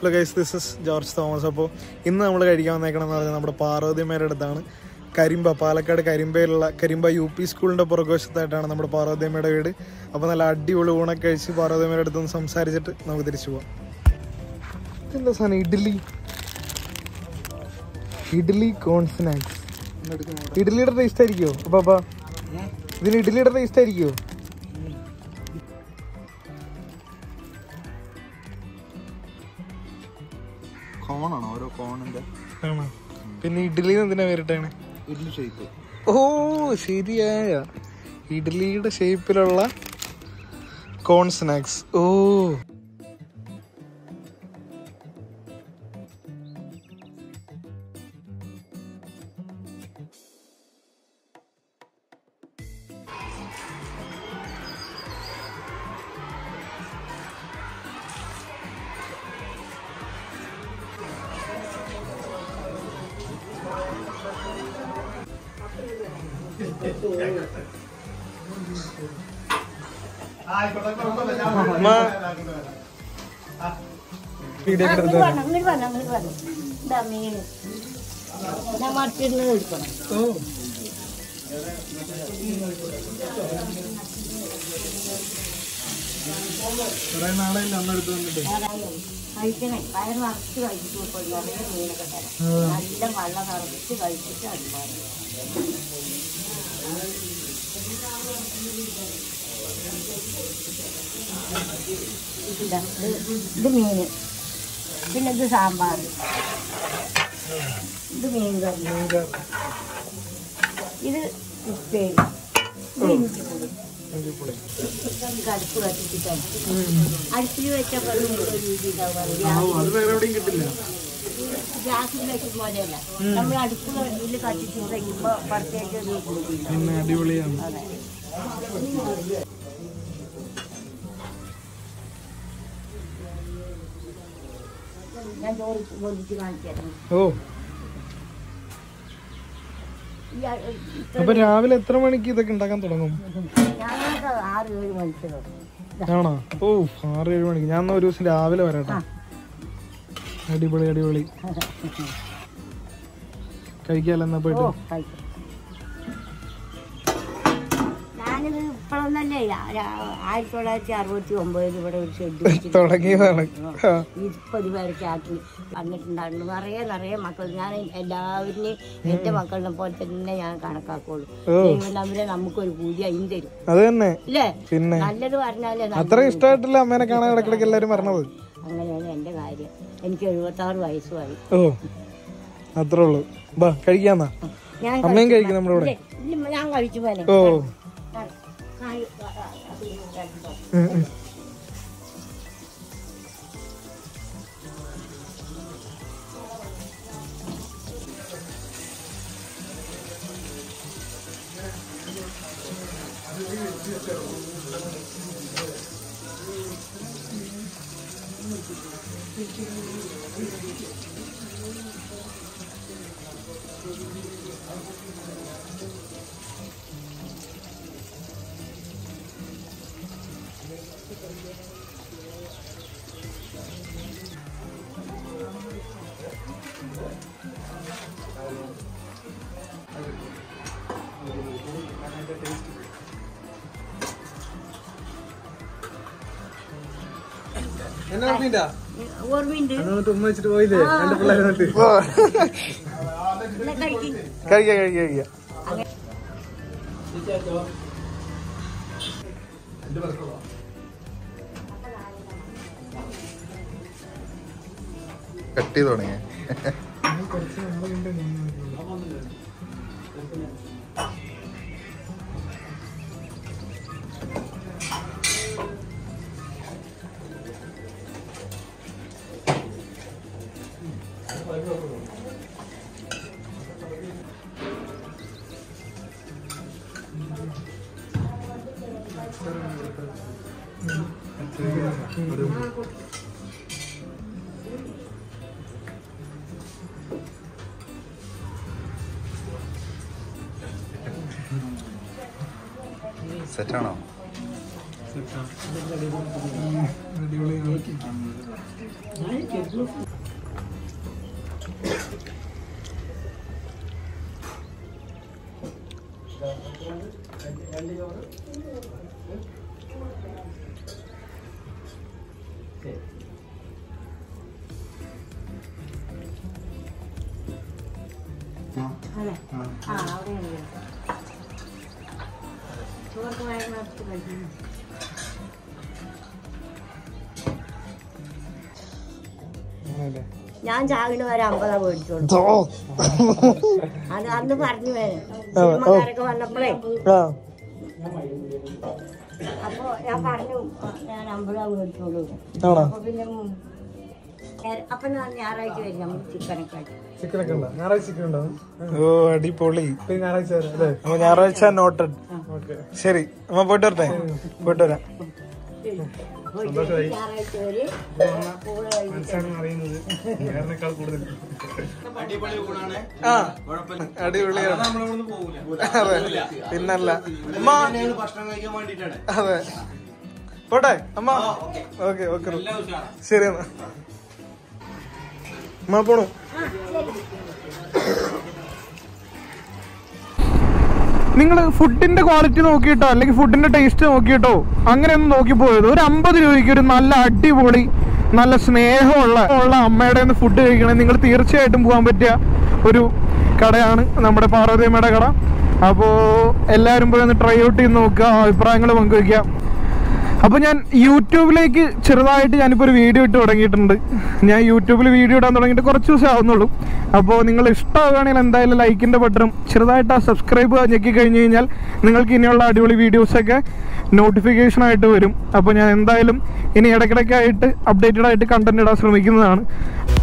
Hello guys this is George Thomas അപ്പോൾ ഇന്ന് നമ്മൾ കഴിക്കാൻ വന്നേക്കണമെന്ന് പറഞ്ഞാൽ നമ്മുടെ പാർവതിമേരുടെ അടുത്താണ് കരിമ്പ പാലക്കാട് കരിമ്പയിലുള്ള കരിമ്പ യു പി സ്കൂളിൻ്റെ പുറകുവശത്തായിട്ടാണ് നമ്മുടെ പാർവതിമയുടെ വീട് അപ്പോൾ നല്ല അടിപൊളി ഊണൊക്കെ കഴിച്ച് പാർവതിമയുടെ അടുത്തൊന്ന് സംസാരിച്ചിട്ട് നമുക്ക് തിരിച്ചു പോവാം എന്താ സാധനം ഇഡ്ഡലി ഇഡ്ഡലി കോൺ സ്നാക്സ് ഇഡ്ഡലിയുടെ ടേസ്റ്റ് ആയിരിക്കുമോ അപ്പാ ഇതിന് ഇഡ്ഡലിയുടെ ടേസ്റ്റ് ആയിരിക്കുമോ കോണാണോ ഓരോ കോണിന്റെ ആണോ പിന്നെ ഇഡ്ഡലി എന്തിനാ പേരിട്ടാണ് ഇഡ്ലി ഷേപ്പ് ഓ ശരിയായ ഇഡ്ഡലിയുടെ ഷേപ്പിലുള്ള കോൺ സ്നാക്സ് ഓ അമ്മ വീഡിയോ ഒക്കെ എടുത്ത് തരാം. അങ്ങോട്ട് വരണം അങ്ങോട്ട് വരണം ഇതാ മീൻ ഞാൻ മറിച്ചിരുന്ന് എടുക്കണം ഓ കുറെ നാളായില്ല അമ്മ എടുത്ത് വന്നിട്ട് കഴിക്കണേ വയറ് നിറച്ച് കഴിച്ചിട്ട് ഇപ്പോൾ നിറയെ മീനൊക്കെ തരാം നല്ല വെള്ളം നിറച്ച് കഴിച്ചിട്ട് അത് പോരാ. ഇതാ, ഇത് ഇത് മീന് പിന്നെ ഇത് സാമ്പാർ ഇത് മീൻ കറി ഇത് ഉപ്പേരി ഇത് ഇഞ്ചിപ്പുളി ഇഞ്ചിപ്പുളി. ഇത് അടുപ്പ് കത്തിച്ചിട്ടാണ് അടുപ്പിൽ വെച്ച വെള്ളം ഒരു രീതി ഉണ്ടാവും ഓ അത് വേറെ എവിടെയും കിട്ടില്ല ഗ്യാസിൽ വെച്ച പോലെയല്ല നമ്മൾ അടുപ്പിൽ കത്തിച്ച് കഴിയുമ്പോൾ പ്രത്യേകിച്ച് ഒരു രുചിയില്ല. പിന്നെ അടിപൊളിയാണ് അതെ ഞാൻ ചോറ് പൊതിച്ച് കാണിച്ചു തരാം ഓ ഈ ആ- ഇത്ര അപ്പൊ രാവിലെ എത്ര മണിക്ക് ഇതൊക്കെ ഉണ്ടാക്കാൻ തുടങ്ങും ഞങ്ങൾക്ക് ആറ് ഏഴ് മണിക്ക് തുടങ്ങും ആണോ ഓ ആറ് ഏഴ് മണിക്ക് ഞാൻ എന്നാ ഒരു ദിവസം രാവിലെ വരാട്ടോ അടിപൊളി അടിപൊളി കഴിക്കാല്ലോ എന്നാ ഓ പോയിട്ട് കഴിക്കും ഞാനിത് ഇപ്പോഴൊന്നല്ലേ ആയിരത്തി തൊള്ളായിരത്തി അറുപത്തി ഒമ്പതിൽ ഇവിടെ ഒരു ഷെഡ് വെച്ചിട്ട് തുടങ്ങിയതാണ് ആ. മുപ്പത് പേരൊക്കെ ആക്കി വന്നിട്ടുണ്ടായിരുന്നു നിറയെ നിറയെ മക്കൾ ഞാൻ എല്ലാവരിനെയും എൻ്റെ മക്കളിനെ പോലെ തന്നെ ഞാൻ കണക്കാക്കുള്ളൂ ഓ. ദൈവം തമ്മിലെ നമുക്കൊരു പൂജ അയിൻ തരും അത് തന്നെ ഇല്ലേ പിന്നെ നല്ലത് പറഞ്ഞാലേ നല്ല- അത്ര ഇഷ്ടമായിട്ടില്ല അമ്മേനെ കാണാൻ ഇടക്കിടക്ക് എല്ലാരും പറഞ്ഞത് അങ്ങനെയാണ് എൻ്റെ കാര്യം എനിക്ക് എഴുപത്താറ് വയസ്സുമായി ഓ അത്രേ ഉള്ളൂ ബാ കഴിക്കാന്നാ ഞാൻ അമ്മയും കഴിക്കും നമ്മുടെ കൂടെ ഇല്ല, ഇല്ല, ഞാൻ കഴിച്ചു പോലെ ഓ ഉം, ഉം. എന്നാ ഓർമ്മയില്ല? ഓർമ്മയുണ്ട് അന്ന് വന്നിട്ട് ഉമ്മ വെച്ചിട്ട് പോയില്ലേ രണ്ട് പിള്ളേരെ വന്നിട്ട് എന്നാ കഴിക്കും കഴിക്കാം കഴിക്കാം കഴിക്കാം കട്ട് ചെയ്ത് തുടങ്ങിയ സെറ്റാണോ അല്ലേ ആ അവിടെയാണ് ചോർക്ക് വയറ് നിറച്ച് കഴിക്കുന്നു ഞാൻ ചാവിന് വരെ അമ്പതാ മേടിച്ചോളൂ അത് അന്ന് പറഞ്ഞു വരെ സിനിമക്കാരൊക്കെ വന്നപ്പോഴേ അപ്പൊ ഞാൻ പറഞ്ഞു ഞാൻ അമ്പതാ മേടിച്ചോളൂ ആണോ അപ്പൊ പിന്നെ ഉം, ഏ- അപ്പൊ ഞാൻ ഞായറാഴ്ച വരും നമുക്ക് ചിക്കനൊക്കെ ആയിട്ട് ചിക്കനൊക്കെ ഉണ്ടോ ഞായറാഴ്ച ചിക്കൻ ഉണ്ടോ ഓ അടിപൊളി ഇപ്പൊ ഈ ഞായറാഴ്ച വരാം അല്ലേ അപ്പൊ ഞായറാഴ്ച നോട്ടഡ് ഓക്കെ ശരി അമ്മ പോയിട്ട് വരട്ടെ പോയിട്ട് വരാം ഞായറാഴ്ച വരെ കൂടെ കഴിഞ്ഞ് മനസ്സാണ് അറിയുന്നത് വേറെക്കാൾ കൂടുതൽ ആ അടിപൊളിയാണ് അതെ പിന്നല്ല അമ്മ അതെ പോട്ടെ അമ്മ ഓക്കെ ഓക്കെ ശരി എന്നാ അമ്മ പോണു നിങ്ങൾ ഫുഡിന്റെ ക്വാളിറ്റി നോക്കിയിട്ടോ അല്ലെങ്കിൽ ഫുഡിന്റെ ടേസ്റ്റ് നോക്കിയിട്ടോ അങ്ങനെയൊന്നും നോക്കി പോയത് ഒരു അമ്പത് രൂപയ്ക്ക് ഒരു നല്ല അടിപൊളി നല്ല സ്നേഹമുള്ള ഉള്ള അമ്മയുടെ നിന്ന് ഫുഡ് കഴിക്കണേ നിങ്ങൾ തീർച്ചയായിട്ടും പോകാൻ പറ്റിയ ഒരു കടയാണ് നമ്മുടെ പാർവതിയമ്മയുടെ കട അപ്പോൾ എല്ലാവരും പോയി ഒന്ന് ട്രൈ ഔട്ട് ചെയ്ത് നോക്കുക അഭിപ്രായങ്ങൾ പങ്കുവയ്ക്കുക അപ്പോൾ ഞാൻ യൂട്യൂബിലേക്ക് ചെറുതായിട്ട് ഞാനിപ്പോൾ ഒരു വീഡിയോ ഇട്ട് തുടങ്ങിയിട്ടുണ്ട് ഞാൻ യൂട്യൂബിൽ വീഡിയോ ഇടാൻ തുടങ്ങിയിട്ട് കുറച്ച് ദിവസം ആവുന്നുള്ളൂ അപ്പോൾ നിങ്ങൾ ഇഷ്ടമാവുകയാണെങ്കിൽ എന്തായാലും ലൈക്കിൻ്റെ ബട്ടണും ചെറുതായിട്ട് ആ സബ്സ്ക്രൈബ് ഞെക്കി കഴിഞ്ഞ് കഴിഞ്ഞാൽ നിങ്ങൾക്ക് ഇനിയുള്ള അടിപൊളി വീഡിയോസൊക്കെ നോട്ടിഫിക്കേഷൻ ആയിട്ട് വരും അപ്പോൾ ഞാൻ എന്തായാലും ഇനി ഇടയ്ക്കിടയ്ക്കായിട്ട് അപ്ഡേറ്റഡ് ആയിട്ട് കണ്ടന്റ് ഇടാൻ ശ്രമിക്കുന്നതാണ്